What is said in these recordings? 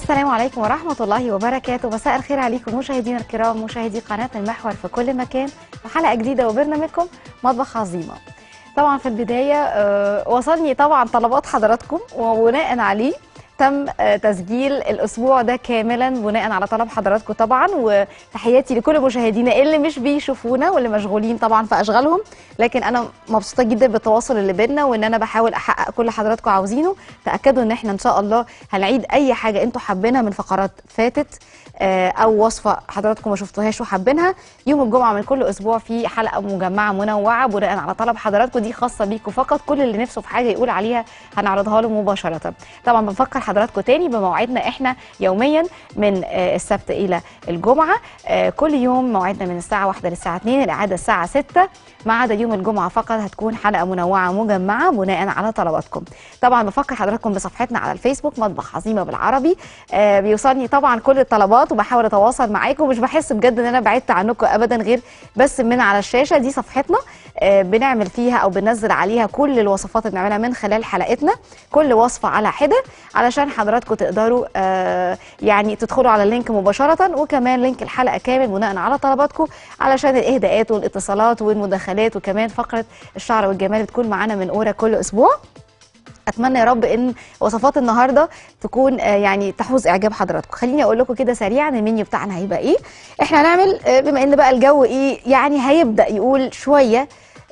السلام عليكم ورحمة الله وبركاته مساء الخير عليكم مشاهدينا الكرام مشاهدي قناة المحور في كل مكان وحلقة جديدة وبرنامجكم مطبخ عظيمة طبعا في البداية آه، وصلني طبعا طلبات حضراتكم وبناء عليه تم آه، تسجيل الاسبوع ده كاملا بناء على طلب حضراتكم طبعا وتحياتي لكل مشاهدينا اللي مش بيشوفونا واللي مشغولين طبعا في اشغالهم لكن انا مبسوطه جدا بالتواصل اللي بينا وان انا بحاول احقق كل حضراتكم عاوزينه تاكدوا ان احنا ان شاء الله هنعيد اي حاجه انتوا حابينها من فقرات فاتت آه، او وصفه حضراتكم ما شفتوهاش وحابينها يوم الجمعه من كل اسبوع في حلقه مجمعه منوعه بناء على طلب حضراتكم دي خاصه بيكم فقط كل اللي نفسه في حاجه يقول عليها هنعرضها له مباشره طبعا بنفكر حضراتكم تاني بموعدنا احنا يوميا من آه، السبت الى الجمعه آه، كل يوم موعدنا من الساعه 1 للساعه 2 الاعاده الساعه 6 ما عدا يوم الجمعه فقط هتكون حلقه منوعه مجمعه بناء على طلباتكم طبعا بفكر حضراتكم بصفحتنا على الفيسبوك مطبخ عظيمه بالعربي آه، بيوصلني طبعا كل الطلبات وبحاول اتواصل معاكم مش بحس بجد ان انا بعدت عنكم ابدا غير بس من على الشاشه دي صفحتنا آه، بنعمل فيها او بننزل عليها كل الوصفات اللي بنعملها من خلال حلقتنا كل وصفه على حده علشان حضراتكم تقدروا آه، يعني تدخلوا على اللينك مباشره وكمان لينك الحلقه كامل بناء على طلباتكم علشان الاهداءات والاتصالات والمداخلات وكمان فقره الشعر والجمال بتكون معانا من اورا كل اسبوع اتمنى يا رب ان وصفات النهارده تكون آه، يعني تحوز اعجاب حضراتكم خليني اقول لكم كده سريعا المنيو بتاعنا هيبقى ايه احنا هنعمل آه، بما ان بقى الجو ايه يعني هيبدا يقول شويه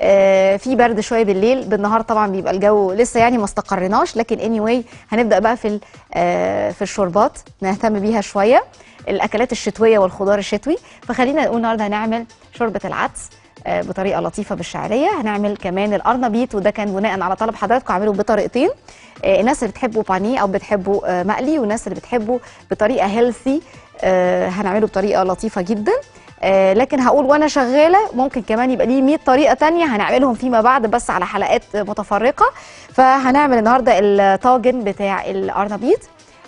آه، في برد شويه بالليل بالنهار طبعا بيبقى الجو لسه يعني ما استقرناش لكن اني anyway هنبدا بقى في ال- آه، في الشوربات نهتم بيها شويه الاكلات الشتويه والخضار الشتوي فخلينا نقول النهارده هنعمل شوربه العدس آه، بطريقه لطيفه بالشعريه هنعمل كمان القرنبيط وده كان بناء على طلب حضراتكم هعمله بطريقتين آه، الناس اللي بتحبه بانيه او بتحبه آه، مقلي والناس اللي بتحبه بطريقه هيلثي هنعمله بطريقه لطيفه جدا آه، لكن هقول وانا شغاله ممكن كمان يبقى ليه 100 طريقه تانية هنعملهم فيما بعد بس على حلقات متفرقه فهنعمل النهارده الطاجن بتاع القرنبيط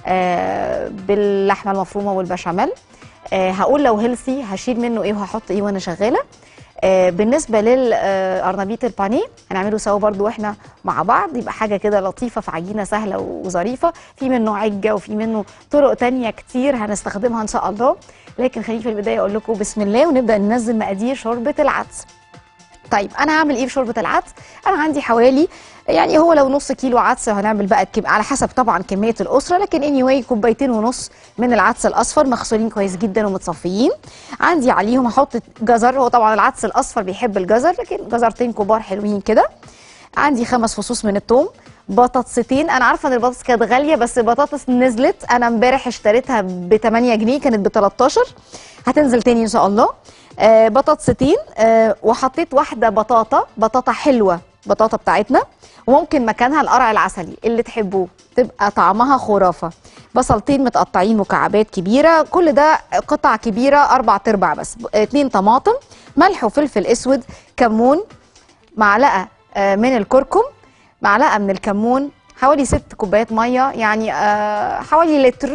آه، باللحمه المفرومه والبشاميل آه، هقول لو هيلثي هشيل منه ايه وهحط ايه وانا شغاله آه، بالنسبه للقرنبيط البانيه هنعمله سوا برضو واحنا مع بعض يبقى حاجه كده لطيفه في عجينه سهله وظريفه في منه عجه وفي منه طرق تانية كتير هنستخدمها ان شاء الله لكن خليني في البدايه اقول لكم بسم الله ونبدا ننزل مقادير شوربه العدس طيب انا هعمل ايه في شوربه العدس انا عندي حوالي يعني هو لو نص كيلو عدس هنعمل بقى كم على حسب طبعا كميه الاسره لكن اني anyway كوبايتين ونص من العدس الاصفر مغسولين كويس جدا ومتصفيين عندي عليهم هحط جزر هو طبعا العدس الاصفر بيحب الجزر لكن جزرتين كبار حلوين كده عندي خمس فصوص من الثوم بطاطستين انا عارفه ان البطاطس كانت غاليه بس البطاطس نزلت انا امبارح اشتريتها ب 8 جنيه كانت ب 13 هتنزل تاني ان شاء الله آه بطاطستين آه وحطيت واحده بطاطا بطاطا حلوه بطاطا بتاعتنا وممكن مكانها القرع العسلي اللي تحبوه تبقى طعمها خرافه بصلتين متقطعين مكعبات كبيره كل ده قطع كبيره اربع تربع بس اتنين طماطم ملح وفلفل اسود كمون معلقه آه، من الكركم معلقه من الكمون حوالي ست كوبايات ميه يعني آه، حوالي لتر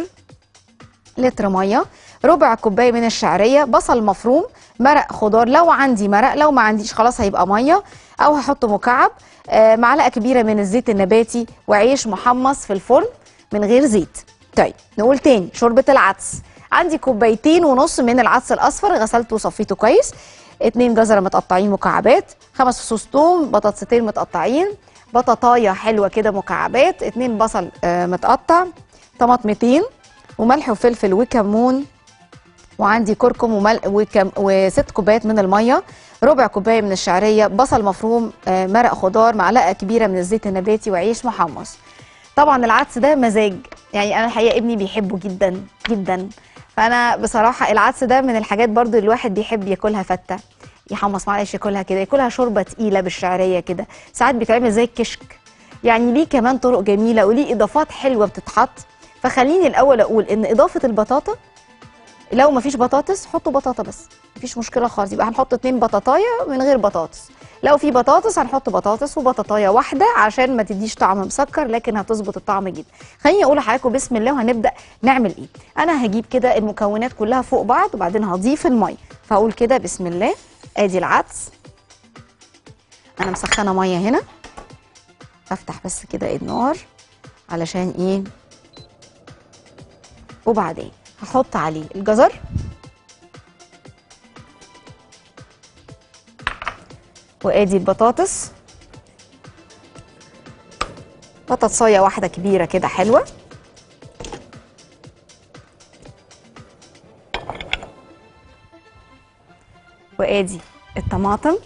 لتر ميه ربع كوبايه من الشعريه بصل مفروم مرق خضار لو عندي مرق لو ما عنديش خلاص هيبقى ميه او هحطه مكعب آه، معلقه كبيره من الزيت النباتي وعيش محمص في الفرن من غير زيت طيب نقول تاني شوربه العدس عندي كوبايتين ونص من العدس الاصفر غسلته وصفيته كويس اتنين جزره متقطعين مكعبات خمس فصوص توم بطاطستين متقطعين بطاطايه حلوه كده مكعبات اتنين بصل آه، متقطع طماطمتين وملح وفلفل وكمون وعندي كركم ومل... وكم... وست كوبايات من الميه ربع كوبايه من الشعريه بصل مفروم آه، مرق خضار معلقه كبيره من الزيت النباتي وعيش محمص طبعا العدس ده مزاج يعني انا الحقيقه ابني بيحبه جدا جدا فانا بصراحه العدس ده من الحاجات برضو اللي الواحد بيحب ياكلها فته يحمص معلش ياكلها كده ياكلها شوربه تقيله بالشعريه كده ساعات بيتعمل زي الكشك يعني ليه كمان طرق جميله وليه اضافات حلوه بتتحط فخليني الاول اقول ان اضافه البطاطا لو مفيش بطاطس حطوا بطاطا بس مفيش مشكله خالص يبقى هنحط اتنين بطاطايه من غير بطاطس لو في بطاطس هنحط بطاطس وبطاطايه واحده عشان ما تديش طعم مسكر لكن هتظبط الطعم جدا خليني اقول لحضراتكم بسم الله وهنبدا نعمل ايه انا هجيب كده المكونات كلها فوق بعض وبعدين هضيف الميه فاقول كده بسم الله ادي العدس انا مسخنه ميه هنا افتح بس كده النار علشان ايه وبعدين هحط عليه الجزر وادي البطاطس بطاطسايه واحده كبيره كده حلوه وادي الطماطم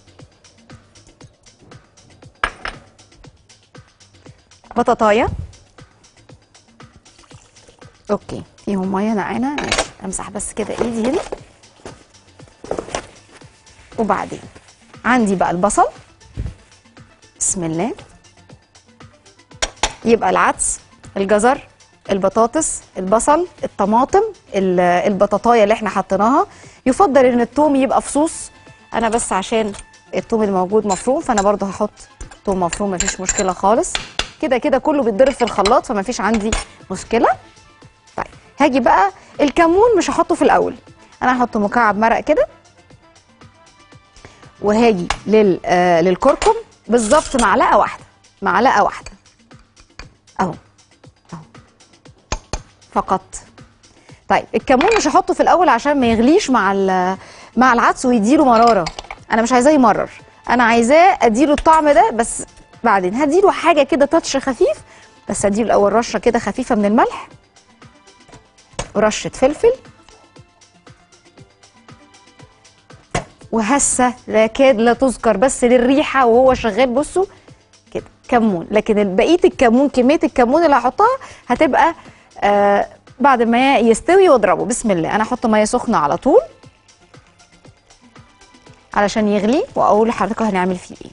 بطاطايه اوكي فيهم ميه نقعنا ماشي امسح بس كده ايدي هنا وبعدين عندي بقى البصل بسم الله يبقى العدس الجزر البطاطس البصل الطماطم ال- البطاطايه اللي احنا حطيناها يفضل ان التوم يبقى فصوص انا بس عشان التوم الموجود مفروم فانا برضو هحط توم مفروم مفيش مشكله خالص كده كده كله بيتضرب في الخلاط فمفيش عندي مشكله طيب هاجي بقى الكمون مش هحطه في الاول انا هحط مكعب مرق كده وهاجي لل آه للكركم بالظبط معلقه واحده معلقه واحده اهو اهو فقط طيب الكمون مش هحطه في الاول عشان ما يغليش مع ال- مع العدس ويديله مراره انا مش عايزاه يمرر انا عايزاه اديله الطعم ده بس بعدين هديله حاجه كده تاتش خفيف بس اديله الاول رشه كده خفيفه من الملح ورشه فلفل وهسه لا كاد لا تذكر بس للريحه وهو شغال بصوا كده كمون لكن بقيه الكمون كميه الكمون اللي هحطها هتبقى آه بعد ما يستوي واضربه بسم الله انا احط ميه سخنه على طول علشان يغلي واقول لحضرتك هنعمل فيه ايه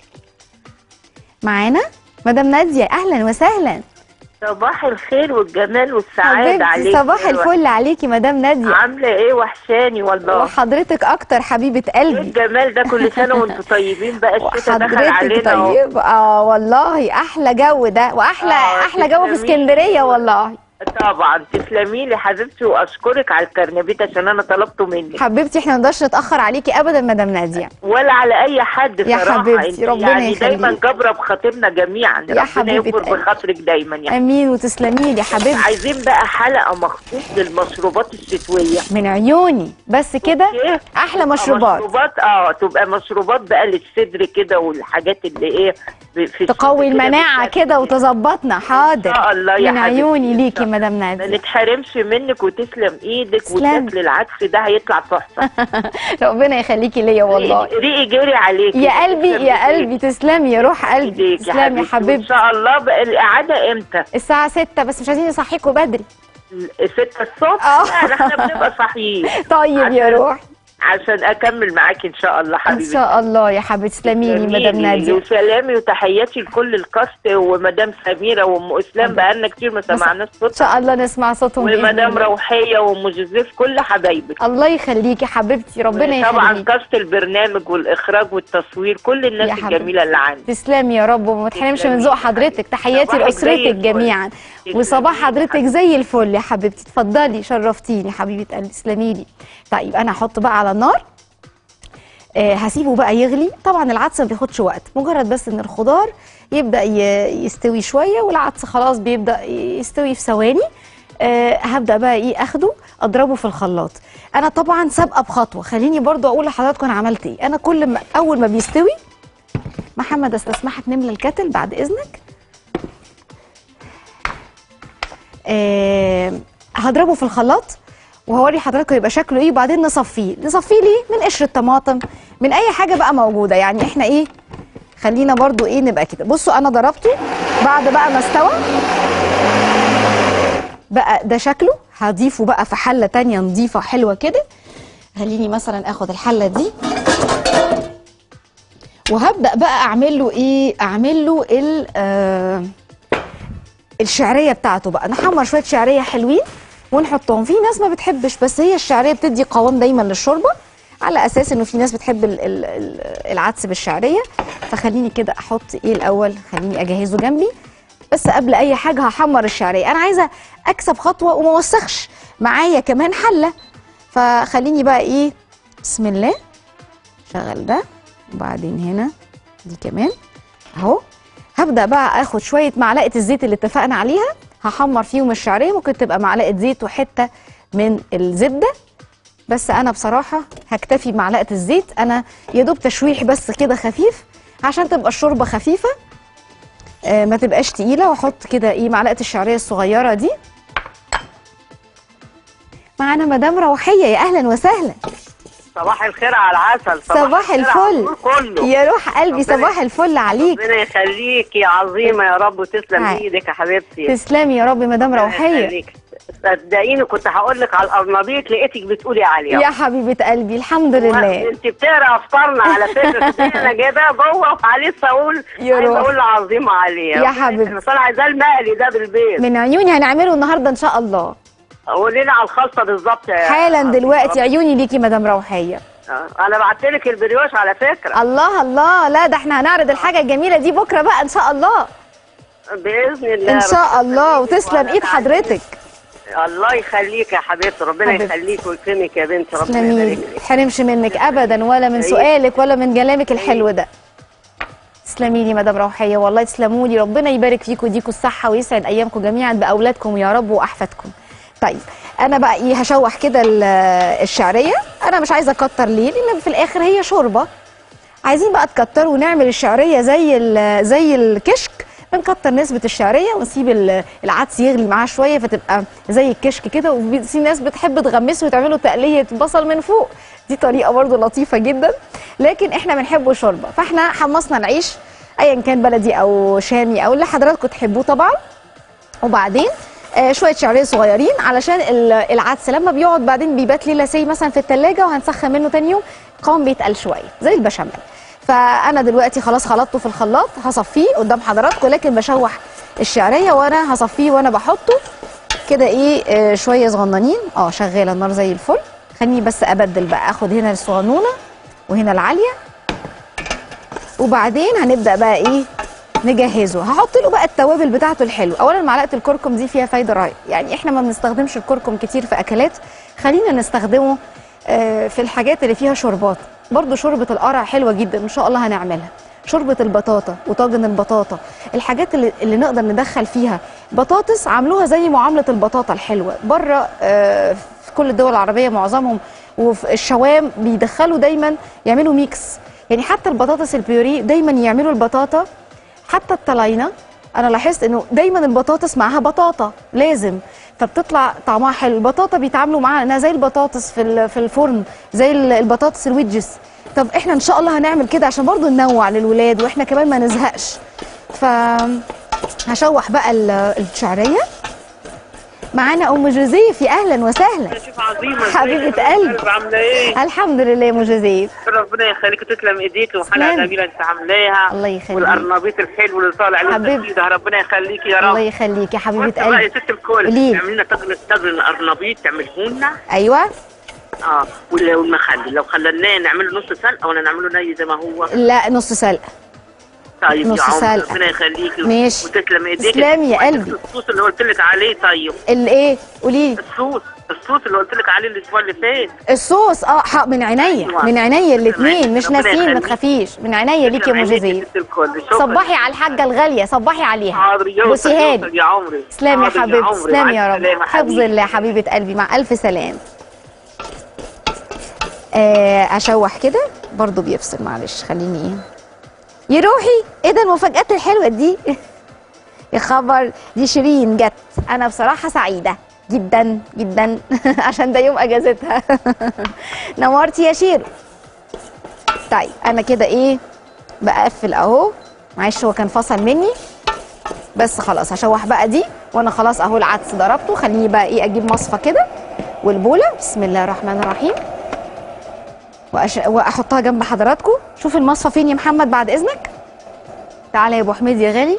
معانا مدام ناديه اهلا وسهلا صباح الخير والجمال والسعادة حبيبتي عليك صباح الفل عليكي مدام ناديه عاملة ايه وحشاني والله وحضرتك اكتر حبيبه ايه قلبي الجمال ده كل سنة وانتم طيبين بقى الشتا دخل وحضرتك علينا اهو. طيب اه والله احلى جو ده واحلى آه، احلى جو في تسلمي. اسكندريه والله طبعا تسلمي لي حبيبتي واشكرك على الكرنبيت عشان انا طلبته منك حبيبتي احنا ما نقدرش نتاخر عليكي ابدا مدام ناديه ولا على اي حد يا صراحة حبيبتي، انت ربنا يعني دايما يخليك. جبرة بخاطرنا جميعا يا ربنا حبيبة يكبر قلبي. بخاطرك دايما يعني امين وتسلمي لي حبيبتي عايزين بقى حلقة مخصوص للمشروبات الشتوية من عيوني بس كده إيه؟ احلى تبقى مشروبات مشروبات اه تبقى مشروبات بقى للصدر كده والحاجات اللي ايه ب- في تقوي الصدر كده المناعه بتساعد كده وتظبطنا حاضر شاء الله يا من حبيبتي، عيوني إن ليكي شاء مدام ما ناديه نتحرمش منك وتسلم ايدك تسلم. وشكل العدس ده هيطلع تحفه ربنا يخليكي ليا والله ريقي جري عليك يا قلبي يا قلبي تسلمي يا روح قلبي ايديك يا تسلمي يا حبيبتي ان حبيبتي شاء الله بقى الاعاده امتى؟ الساعه 6 بس مش عايزين نصحيكوا بدري 6 الصبح؟ آه. لا احنا بنبقى صاحيين طيب يا عشان- روح عشان اكمل معاكي ان شاء الله ان حبيبتي شاء الله يا حبيبتي تسلمي لي مدام تسلميلي. ناديه وسلامي وتحياتي لكل الكاست ومدام سميره وام اسلام بقالنا كتير ما سمعناش ان صوتها شاء الله نسمع صوتهم بإذن ومدام الله. روحيه وام جوزيف كل حبايبك الله يخليكي حبيبتي ربنا طبعا يخليكي كاست البرنامج والاخراج والتصوير كل يا الناس حبيبتي. الجميله اللي عندي تسلمي يا رب وما تحرمش تسلمي من ذوق يا حضرتك حبيبتي. تحياتي صباحك زي لاسرتك الفل. جميعا تسلمي وصباح يا حضرتك حبيبتي. زي الفل يا حبيبتي اتفضلي شرفتيني حبيبه قلبي تسلمي لي طيب انا هحط بقى على النار آه هسيبه بقى يغلي طبعا العدس ما بياخدش وقت مجرد بس ان الخضار يبدا ي- يستوي شويه والعدس خلاص بيبدا يستوي في ثواني آه هبدا بقى ايه اخده اضربه في الخلاط انا طبعا سابقه بخطوه خليني برضو اقول لحضراتكم انا عملت ايه انا كل ما اول ما بيستوي محمد استسمحك نملى الكتل بعد اذنك آه هضربه في الخلاط وهوري حضراتكم يبقى شكله ايه وبعدين نصفيه نصفيه ليه من قشر الطماطم من اي حاجه بقى موجوده يعني احنا ايه خلينا برضو ايه نبقى كده بصوا انا ضربته بعد بقى ما استوى بقى ده شكله هضيفه بقى في حله تانية نظيفه حلوه كده خليني مثلا اخد الحله دي وهبدا بقى اعمل له ايه اعمل له ال آه الشعريه بتاعته بقى نحمر شويه شعريه حلوين ونحطهم في ناس ما بتحبش بس هي الشعريه بتدي قوام دايما للشوربه على اساس انه في ناس بتحب ال- ال- ال- العدس بالشعريه فخليني كده احط ايه الاول خليني اجهزه جنبي بس قبل اي حاجه هحمر الشعريه انا عايزه اكسب خطوه وما اوسخش معايا كمان حله فخليني بقى ايه بسم الله شغل ده وبعدين هنا دي كمان اهو هبدا بقى اخد شويه معلقه الزيت اللي اتفقنا عليها هحمر فيهم الشعريه ممكن تبقى معلقه زيت وحته من الزبده بس انا بصراحه هكتفي بمعلقه الزيت انا يا دوب تشويح بس كده خفيف عشان تبقى الشوربه خفيفه آه ما تبقاش تقيله واحط كده ايه معلقه الشعريه الصغيره دي معانا مدام روحيه يا اهلا وسهلا صباح الخير على العسل صباح الخير على الفل الطول كله يا روح قلبي ربنا- صباح الفل عليك ربنا يخليك يا عظيمه يا رب وتسلم هاي. ايدك يا حبيبتي تسلمي يا رب مدام ربنا روحيه يخليك. صدقيني كنت هقول لك على القرنبيط لقيتك بتقولي عليها يا حبيبه قلبي الحمد لله انت بتقرا افكارنا على فكره انا جايباها جوه وعليه اقول يا عايزه روح. اقول عظيمه عليها يا حبيبتي. بس انا عايزاه المقلي ده بالبيت من عيوني هنعمله النهارده ان شاء الله قولي لي على الخلطه بالظبط يا- حالا دلوقتي عيوني ليكي مدام روحيه آه، انا بعت لك البريوش على فكره الله الله لا ده احنا هنعرض الحاجه الجميله دي بكره بقى ان شاء الله باذن الله ان شاء ربنا الله يخليك وتسلم وأنا ايد سعيد. حضرتك الله يخليك يا حبيبتي ربنا حبيبتي. يخليك ويكرمك يا بنتي ربنا تسلمي يبارك لي لك تحرمش منك ابدا ولا من سؤالك ولا من كلامك الحلو ده تسلمي لي مدام روحيه والله تسلموا لي ربنا يبارك فيكم ويديكم الصحه ويسعد ايامكم جميعا باولادكم يا رب واحفادكم طيب انا بقى ايه هشوح كده ال- الشعريه انا مش عايزه اكتر ليه لان في الاخر هي شوربه عايزين بقى تكتروا ونعمل الشعريه زي ال- زي الكشك بنكتر نسبة الشعرية ونسيب ال- العدس يغلي معاه شوية فتبقى زي الكشك كده وفي ناس بتحب تغمسه وتعمله تقلية بصل من فوق دي طريقة برضو لطيفة جدا لكن احنا بنحبه شوربة فاحنا حمصنا العيش ايا كان بلدي او شامي او اللي حضراتكم تحبوه طبعا وبعدين آه شويه شعريه صغيرين علشان ال- العدس لما بيقعد بعدين بيبات ليله سي مثلا في التلاجة وهنسخن منه تاني يوم قوام بيتقل شويه زي البشاميل فانا دلوقتي خلاص خلطته في الخلاط هصفيه قدام حضراتكم لكن بشوح الشعريه وانا هصفيه وانا بحطه كده ايه آه شويه صغننين اه شغاله النار زي الفل خليني بس ابدل بقى اخد هنا الصغنونه وهنا العاليه وبعدين هنبدا بقى ايه نجهزه هحط له بقى التوابل بتاعته الحلوه اولا معلقه الكركم دي فيها فايده رهيبه يعني احنا ما بنستخدمش الكركم كتير في اكلات خلينا نستخدمه آه، في الحاجات اللي فيها شوربات برضو شوربه القرع حلوه جدا ان شاء الله هنعملها شوربه البطاطا وطاجن البطاطا الحاجات اللي, اللي نقدر ندخل فيها بطاطس عاملوها زي معامله البطاطا الحلوه بره آه، في كل الدول العربيه معظمهم وفي الشوام بيدخلوا دايما يعملوا ميكس يعني حتى البطاطس البيوري دايما يعملوا البطاطا حتى الطلاينه انا لاحظت انه دايما البطاطس معاها بطاطا لازم فبتطلع طعمها حلو البطاطا بيتعاملوا معاها انها زي البطاطس في ال- في الفرن زي ال- البطاطس الويدجز طب احنا ان شاء الله هنعمل كده عشان برضو ننوع للولاد واحنا كمان ما نزهقش ف هشوح بقى ال- الشعريه معانا ام جوزيف يا اهلا وسهلا شوف عظيمه حبيبة قلبي. عامله ايه الحمد لله يا ام جوزيف ربنا يخليك تسلم ايديك وحلقه تسلمي. جميله انت عاملاها الله يخليك. والقرنبيط الحلو اللي طالع لسه حبيبتي. جديد ربنا يخليك يا الله رب يخليك يا وانت حبيبه بقى يا قلبي ست الكل قوليلي. تعمل لنا طاجن طاجن القرنبيط تعمله لنا ايوه اه وال- والمخلل لو خليناه نعمله نص سلقه ولا نعمله ني زي ما هو لا نص سلقه طيب نص يا عمر سلقة. ربنا يخليكي ماشي. وتسلم ايديك تسلمي يا وعندك قلبي. الصوص اللي قلت لك عليه طيب الايه قولي لي الصوص الصوص اللي قلت لك عليه الاسبوع اللي فات الصوص اه حق من عينيا أيوة. من عينيا الاثنين مش ربنا ناسيين ما يخليك. تخافيش من عينيا ليكي يا ام تسلم عينيك جوزيف ست الكل. شكراً. صبحي على الحاجه الغاليه صبحي عليها حاضر يوصل بوسيها يوصل لي يا عمري تسلمي يا حاضر حبيبتي عمري. تسلمي مع يا رب السلامة حفظ حبيبي. الله حبيبه قلبي مع الف سلام آه اشوح كده برضو بيفصل معلش خليني ايه يا روحي ايه ده المفاجآت الحلوه دي يا خبر دي شيرين جت انا بصراحه سعيده جدا جدا عشان ده يوم اجازتها نورتي يا شيرو طيب انا كده ايه بقفل اهو معلش هو كان فصل مني بس خلاص هشوح بقى دي وانا خلاص اهو العدس ضربته خليني بقى ايه اجيب مصفى كده والبوله بسم الله الرحمن الرحيم وأش... واحطها جنب حضراتكم شوف المصفى فين يا محمد بعد اذنك تعالى يا ابو حميد يا غالي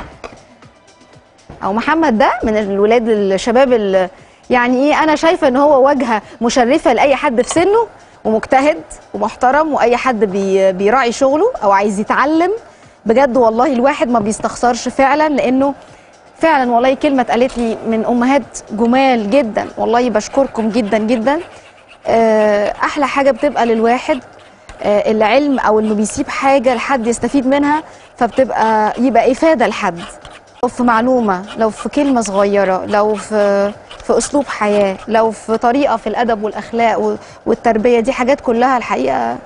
او محمد ده من الولاد الشباب اللي يعني ايه انا شايفه ان هو واجهه مشرفه لاي حد في سنه ومجتهد ومحترم واي حد بي بيراعي شغله او عايز يتعلم بجد والله الواحد ما بيستخسرش فعلا لانه فعلا والله كلمه اتقالت لي من امهات جمال جدا والله بشكركم جدا جدا آه، احلى حاجه بتبقى للواحد آه، العلم او انه بيسيب حاجه لحد يستفيد منها فبتبقى يبقى افاده لحد لو في معلومه لو في كلمه صغيره لو في في اسلوب حياه لو في طريقه في الادب والاخلاق و- والتربيه دي حاجات كلها الحقيقه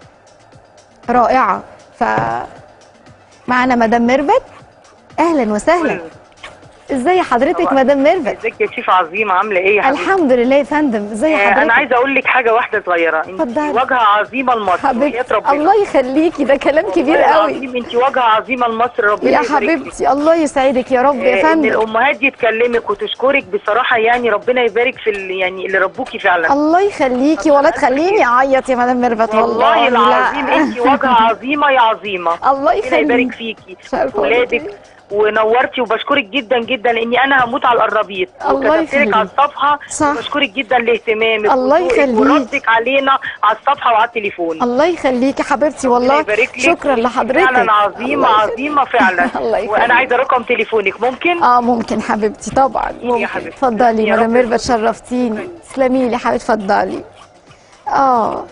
رائعه ف معانا مدام ميرفت اهلا وسهلا ازي حضرتك مدام ميرفت ازيك يا شيف عظيمه عامله ايه يا حبيبتي؟ الحمد لله يا فندم ازي آه، حضرتك انا عايزه اقول لك حاجه واحده صغيره انت اتفضلي. واجهه عظيمه لمصر حبيبتي وحياة ربنا الله يخليكي ده كلام كبير والله قوي العظيم انت واجهه عظيمه لمصر ربنا يا يبارك لك. حبيبتي الله يسعدك يا رب يا آه، ان فندم الامهات دي تكلمك وتشكرك بصراحه يعني ربنا يبارك في ال- يعني اللي ربوكي فعلا الله يخليكي ولا تخليني اعيط يا مدام ميرفت والله والله لا. العظيم انت واجهه عظيمه يا عظيمه الله ربنا يبارك يخليك فيكي مش عارفة أقول لك ولادك إيه. ونورتي وبشكرك جدا جدا لاني انا هموت على القرابيط الله وكتبت يخليك. لك على الصفحه صح. وبشكرك جدا لاهتمامك الله وذوقك يخليك. وردك علينا على الصفحه وعلى التليفون الله يخليكي حبيبتي ربنا والله يبارك لك. شكرا لحضرتك فعلا عظيمه الله يخليك. عظيمه فعلا الله يخليك. وانا عايزه رقم تليفونك ممكن اه ممكن حبيبتي طبعا ممكن حبيبتي. اتفضلي يا مدام رب ميرفت شرفتيني تسلمي لي حبيبتي اتفضلي اه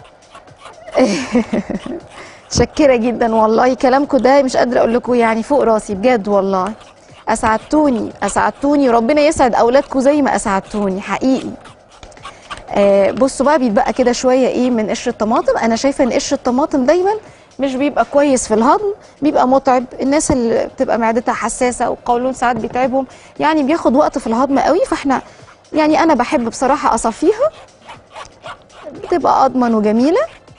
متشكره جدا والله كلامكم ده مش قادره اقول لكم يعني فوق راسي بجد والله اسعدتوني اسعدتوني وربنا يسعد اولادكم زي ما اسعدتوني حقيقي آه بصوا بقى بيتبقى كده شويه ايه من قشر الطماطم انا شايفه ان قشر الطماطم دايما مش بيبقى كويس في الهضم بيبقى متعب الناس اللي بتبقى معدتها حساسه والقولون ساعات بيتعبهم يعني بياخد وقت في الهضم قوي فاحنا يعني انا بحب بصراحه اصفيها بتبقى اضمن وجميله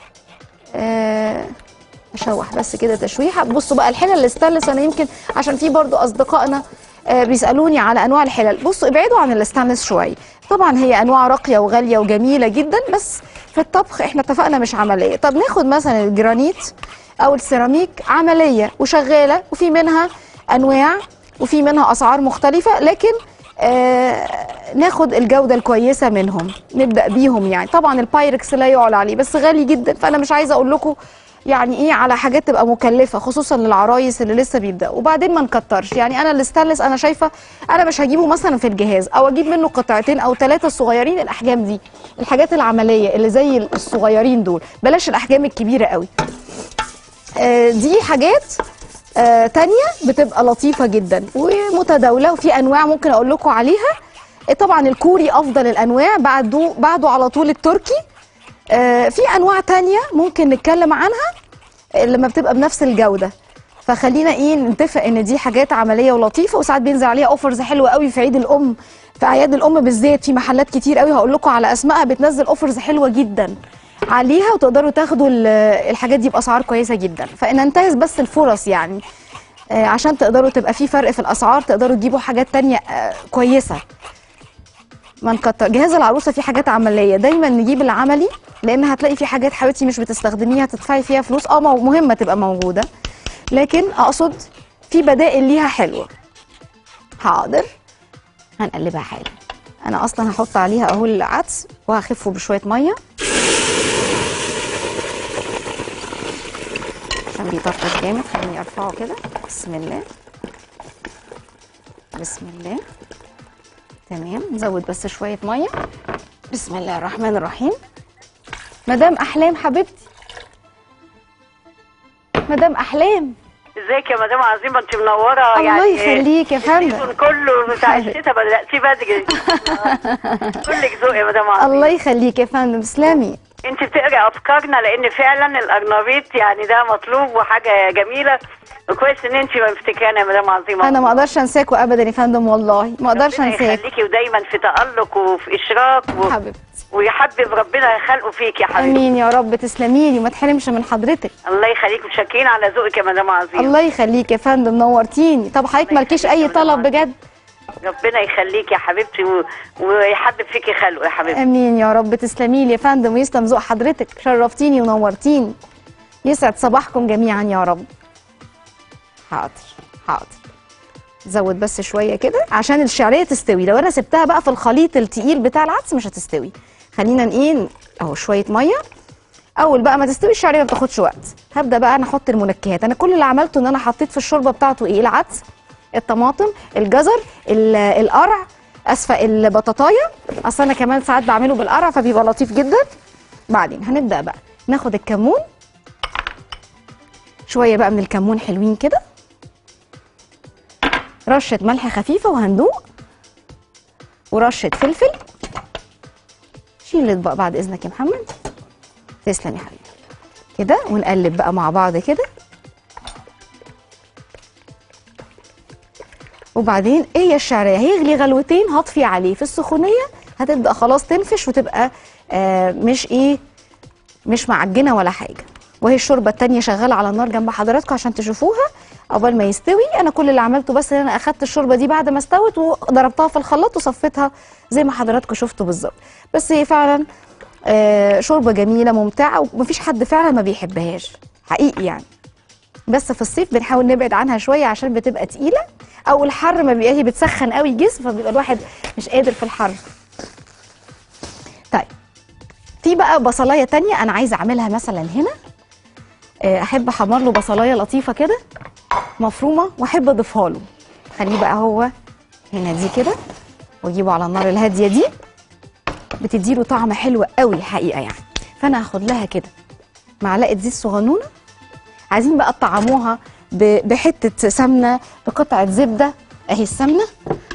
آه اشوح بس كده تشويحه بصوا بقى الحلل الاستانلس انا يمكن عشان في برضو اصدقائنا آه، بيسالوني على انواع الحلل بصوا ابعدوا عن الاستانلس شويه طبعا هي انواع راقيه وغاليه وجميله جدا بس في الطبخ احنا اتفقنا مش عمليه طب ناخد مثلا الجرانيت او السيراميك عمليه وشغاله وفي منها انواع وفي منها اسعار مختلفه لكن آه ناخد الجوده الكويسه منهم نبدا بيهم يعني طبعا البايركس لا يعلى عليه بس غالي جدا فانا مش عايزه اقول لكم يعني ايه على حاجات تبقى مكلفه خصوصا للعرايس اللي لسه بيبداوا وبعدين ما نكترش يعني انا الاستانلس انا شايفه انا مش هجيبه مثلا في الجهاز او اجيب منه قطعتين او ثلاثه صغيرين الاحجام دي الحاجات العمليه اللي زي الصغيرين دول بلاش الاحجام الكبيره قوي آه، دي حاجات آه، تانية بتبقى لطيفة جدا ومتداولة وفي أنواع ممكن أقول لكم عليها آه، طبعا الكوري أفضل الأنواع بعده بعده على طول التركي آه، في أنواع تانية ممكن نتكلم عنها آه، لما بتبقى بنفس الجودة فخلينا ايه نتفق ان دي حاجات عمليه ولطيفه وساعات بينزل عليها اوفرز حلوه قوي في عيد الام في اعياد الام بالذات في محلات كتير قوي هقول لكم على اسمائها بتنزل اوفرز حلوه جدا عليها وتقدروا تاخدوا ال- الحاجات دي باسعار كويسه جدا فننتهز بس الفرص يعني آه، عشان تقدروا تبقى في فرق في الاسعار تقدروا تجيبوا حاجات تانية آه، كويسه ما نكتر جهاز العروسه فيه حاجات عمليه دايما نجيب العملي لان هتلاقي في حاجات حبيبتي مش بتستخدميها تدفعي فيها فلوس اه مو- مهمه تبقى موجوده لكن اقصد في بدائل ليها حلوه حاضر هنقلبها حالا انا اصلا هحط عليها اهو العدس وهخفه بشويه ميه عشان بيطرطش جامد خليني ارفعه كده بسم الله بسم الله تمام نزود بس شويه ميه بسم الله الرحمن الرحيم مدام احلام حبيبتي مدام احلام ازيك يا مدام عظيمه انت منوره الله يعني يخليك يا فندم السيزون كله بتاع الشتاء بداتي بدري كلك ذوق يا مدام عظيمه الله يخليك يا فندم تسلمي انت بتقري افكارنا لان فعلا الارنبيط يعني ده مطلوب وحاجه جميله وكويس ان انت مفتكرانا يا مدام عظيمه انا ما اقدرش انساكوا ابدا يا فندم والله ما اقدرش ربنا انساك يخليكي ودايما في تالق وفي اشراك و... حبيبتي ويحبب ربنا خلقه فيك يا حبيبتي امين يا رب تسلمي لي وما تحرمش من حضرتك الله يخليك متشكرين على ذوقك يا مدام عظيمه الله يخليك يا فندم نورتيني طب حضرتك الله مالكيش يخليك اي يا مدام طلب عظيمة. بجد ربنا يخليك يا حبيبتي و... ويحبب فيكي خلقه يا حبيبتي امين يا رب تسلمي لي يا فندم ويسلم ذوق حضرتك شرفتيني ونورتيني يسعد صباحكم جميعا يا رب حاضر حاضر زود بس شويه كده عشان الشعريه تستوي لو انا سبتها بقى في الخليط التقيل بتاع العدس مش هتستوي خلينا ايه اهو شويه ميه اول بقى ما تستوي الشعريه ما بتاخدش وقت هبدا بقى انا احط المنكهات انا كل اللي عملته ان انا حطيت في الشوربه بتاعته ايه العدس الطماطم الجزر ال- القرع اسفه البطاطايه اصل انا كمان ساعات بعمله بالقرع فبيبقى لطيف جدا بعدين هنبدا بقى ناخد الكمون شويه بقى من الكمون حلوين كده رشه ملح خفيفه وهندوق ورشه فلفل شيل الاطباق بعد اذنك يا محمد تسلم يا حبيبي كده ونقلب بقى مع بعض كده وبعدين ايه هي الشعريه هيغلي غلوتين هطفي عليه في السخونيه هتبدا خلاص تنفش وتبقى آه مش ايه مش معجنه ولا حاجه وهي الشوربه التانية شغاله على النار جنب حضراتكم عشان تشوفوها قبل ما يستوي انا كل اللي عملته بس ان انا اخدت الشوربه دي بعد ما استوت وضربتها في الخلاط وصفيتها زي ما حضراتكم شفتوا بالظبط بس هي فعلا آه شوربه جميله ممتعه ومفيش حد فعلا ما بيحبهاش حقيقي يعني بس في الصيف بنحاول نبعد عنها شويه عشان بتبقى تقيله او الحر ما بيبقى هي بتسخن قوي الجسم فبيبقى الواحد مش قادر في الحر طيب في بقى بصلايه تانية انا عايزه اعملها مثلا هنا آه، احب احمر له بصلايه لطيفه كده مفرومه واحب اضيفها له خليه بقى هو هنا دي كده واجيبه على النار الهاديه دي بتديله طعم حلو قوي حقيقه يعني فانا هاخد لها كده معلقه زيت صغنونه عايزين بقى تطعموها ب- بحته سمنه بقطعه زبده اهي السمنه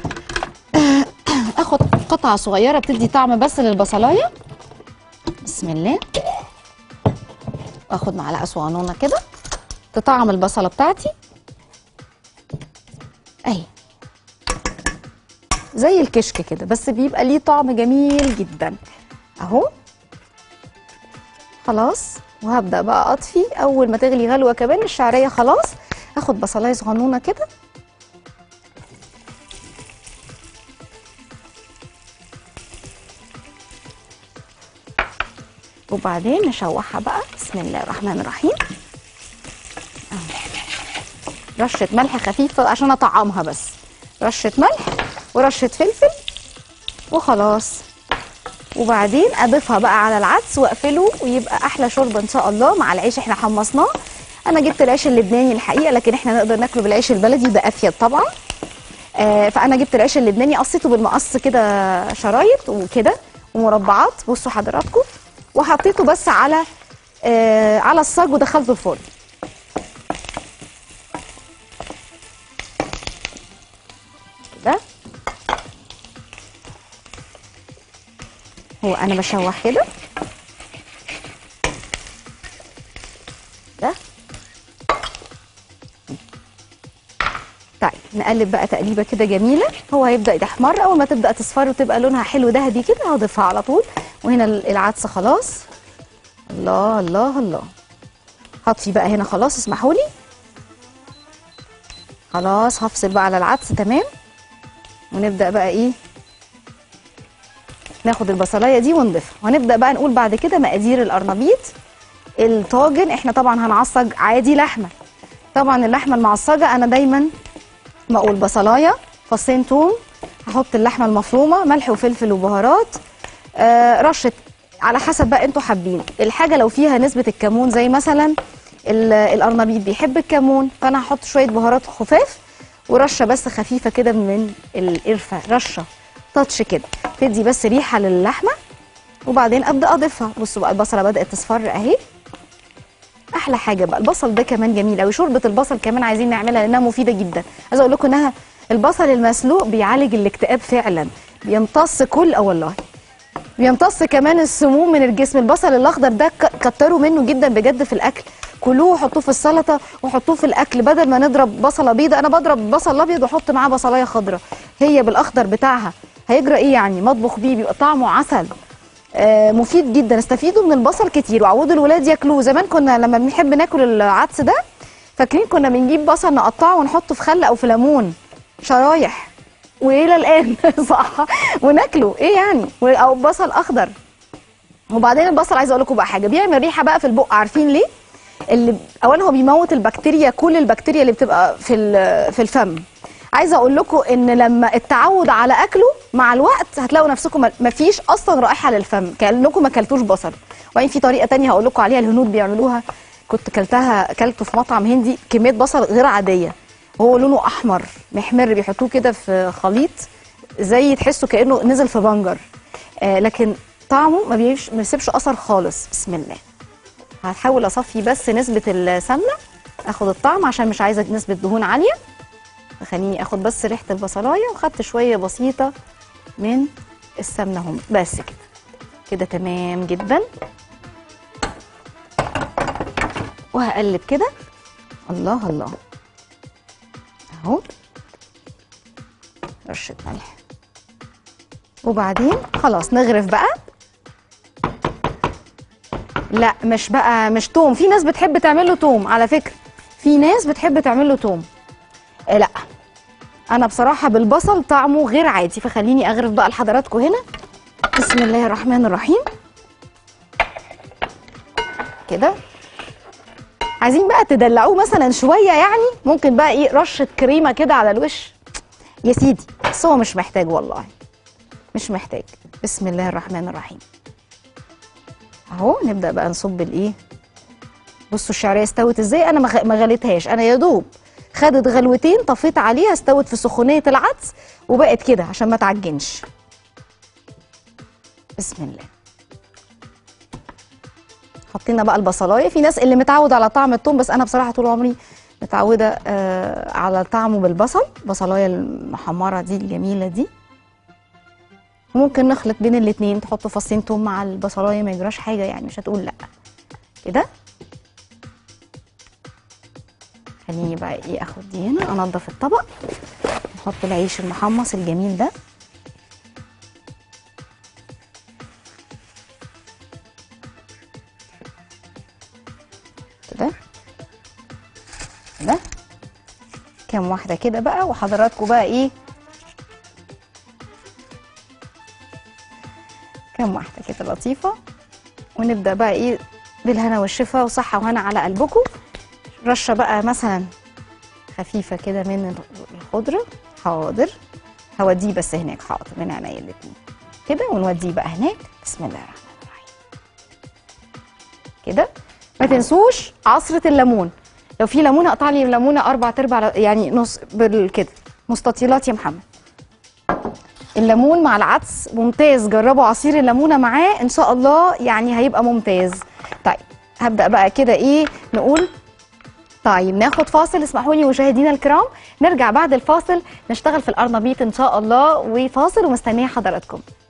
اخد قطعه صغيره بتدي طعم بس للبصلايه بسم الله واخد معلقه صغنونه كده تطعم البصله بتاعتي اهي زي الكشك كده بس بيبقى ليه طعم جميل جدا اهو خلاص وهبدا بقى اطفي اول ما تغلي غلوه كمان الشعريه خلاص اخد بصلايه صغنونه كده وبعدين نشوحها بقى بسم الله الرحمن الرحيم أهو. رشه ملح خفيفه عشان اطعمها بس رشه ملح ورشه فلفل وخلاص وبعدين اضيفها بقى على العدس واقفله ويبقى احلى شوربه ان شاء الله مع العيش احنا حمصناه انا جبت العيش اللبناني الحقيقه لكن احنا نقدر ناكله بالعيش البلدي ده افيد طبعا آه فانا جبت العيش اللبناني قصيته بالمقص كده شرايط وكده ومربعات بصوا حضراتكم وحطيته بس على آه على الصاج ودخلته الفرن كده هو انا بشوح كده ده طيب نقلب بقى تقليبه كده جميله هو هيبدا يحمر اول ما تبدا تصفر وتبقى لونها حلو ذهبي كده هضيفها على طول وهنا العدس خلاص الله الله الله هطفي بقى هنا خلاص اسمحوا لي خلاص هفصل بقى على العدس تمام ونبدا بقى ايه ناخد البصلايه دي ونضيفها وهنبدا بقى نقول بعد كده مقادير القرنبيط الطاجن احنا طبعا هنعصج عادي لحمه طبعا اللحمه المعصجه انا دايما بقول بصلايه فصين توم هحط اللحمه المفرومه ملح وفلفل وبهارات آه رشه على حسب بقى انتوا حابين الحاجه لو فيها نسبه الكمون زي مثلا ال- القرنبيط بيحب الكمون فانا هحط شويه بهارات خفاف ورشه بس خفيفه كده من القرفه رشه تاتش كده تدي بس ريحه للحمه وبعدين ابدا اضيفها بصوا بقى البصله بدات تصفر اهي احلى حاجه بقى البصل ده كمان جميل قوي شوربه البصل كمان عايزين نعملها لانها مفيده جدا عايزه اقول لكم انها البصل المسلوق بيعالج الاكتئاب فعلا بيمتص كل اه والله بيمتص كمان السموم من الجسم البصل الاخضر ده ك- كتروا منه جدا بجد في الاكل كلوه وحطوه في السلطه وحطوه في الاكل بدل ما نضرب بصله بيضه انا بضرب بصل ابيض واحط معاه بصلايه خضراء هي بالاخضر بتاعها هيجرى ايه يعني مطبخ بيه بيبقى طعمه عسل آه، مفيد جدا استفيدوا من البصل كتير وعودوا الولاد ياكلوه زمان كنا لما بنحب ناكل العدس ده فاكرين كنا بنجيب بصل نقطعه ونحطه في خل او في ليمون شرايح والى الان صح وناكله ايه يعني و- او بصل اخضر وبعدين البصل عايزه اقول لكم بقى حاجه بيعمل ريحه بقى في البق عارفين ليه اللي اولا هو بيموت البكتيريا كل البكتيريا اللي بتبقى في ال- في الفم عايزه اقول لكم ان لما التعود على اكله مع الوقت هتلاقوا نفسكم ما- مفيش اصلا رائحه للفم كانكم ما اكلتوش بصل وبعدين في طريقه تانية هقول لكم عليها الهنود بيعملوها كنت كلتها كلته في مطعم هندي كميه بصل غير عاديه وهو لونه احمر محمر بيحطوه كده في خليط زي تحسوا كانه نزل في بنجر آه لكن طعمه ما بيش- ما بيسيبش اثر خالص بسم الله هحاول اصفي بس نسبه السمنه اخد الطعم عشان مش عايزه نسبه دهون عاليه خليني اخد بس ريحه البصلايه وخدت شويه بسيطه من السمنه هم بس كده كده تمام جدا وهقلب كده الله الله اهو رشه ملح وبعدين خلاص نغرف بقى لا مش بقى مش توم في ناس بتحب تعمل له توم على فكره في ناس بتحب تعمل له توم آه لا انا بصراحه بالبصل طعمه غير عادي فخليني اغرف بقى لحضراتكم هنا بسم الله الرحمن الرحيم كده عايزين بقى تدلعوه مثلا شويه يعني ممكن بقى ايه رشه كريمه كده على الوش يا سيدي بس هو مش محتاج والله مش محتاج بسم الله الرحمن الرحيم اهو نبدا بقى نصب الايه بصوا الشعريه استوت ازاي انا ما غ- ما غليتهاش انا يا دوب خدت غلوتين طفيت عليها استوت في سخونيه العدس وبقت كده عشان ما تعجنش بسم الله حطينا بقى البصلايه في ناس اللي متعود على طعم الثوم بس انا بصراحه طول عمري متعوده آه على طعمه بالبصل بصلايه المحمره دي الجميله دي ممكن نخلط بين الاتنين تحطوا فصين توم مع البصلايه ما يجراش حاجه يعني مش هتقول لا كده خليني بقى ايه اخد دي هنا انضف الطبق نحط العيش المحمص الجميل ده كده كده كام واحده كده بقى وحضراتكم بقى ايه كام واحده كده لطيفه ونبدا بقى ايه بالهنا والشفا وصحه وهنا على قلبكم رشه بقى مثلا خفيفه كده من الخضره حاضر هوديه بس هناك حاضر من عينيا الاتنين كده ونوديه بقى هناك بسم الله الرحمن الرحيم كده ما تنسوش عصره الليمون لو في ليمونه اقطع لي ليمونه اربع ارباع يعني نص بال- كده مستطيلات يا محمد الليمون مع العدس ممتاز جربوا عصير الليمونه معاه ان شاء الله يعني هيبقى ممتاز طيب هبدا بقى كده ايه نقول طيب ناخد فاصل اسمحوا لي مشاهدينا الكرام نرجع بعد الفاصل نشتغل في القرنبيط ان شاء الله وفاصل ومستنيه حضراتكم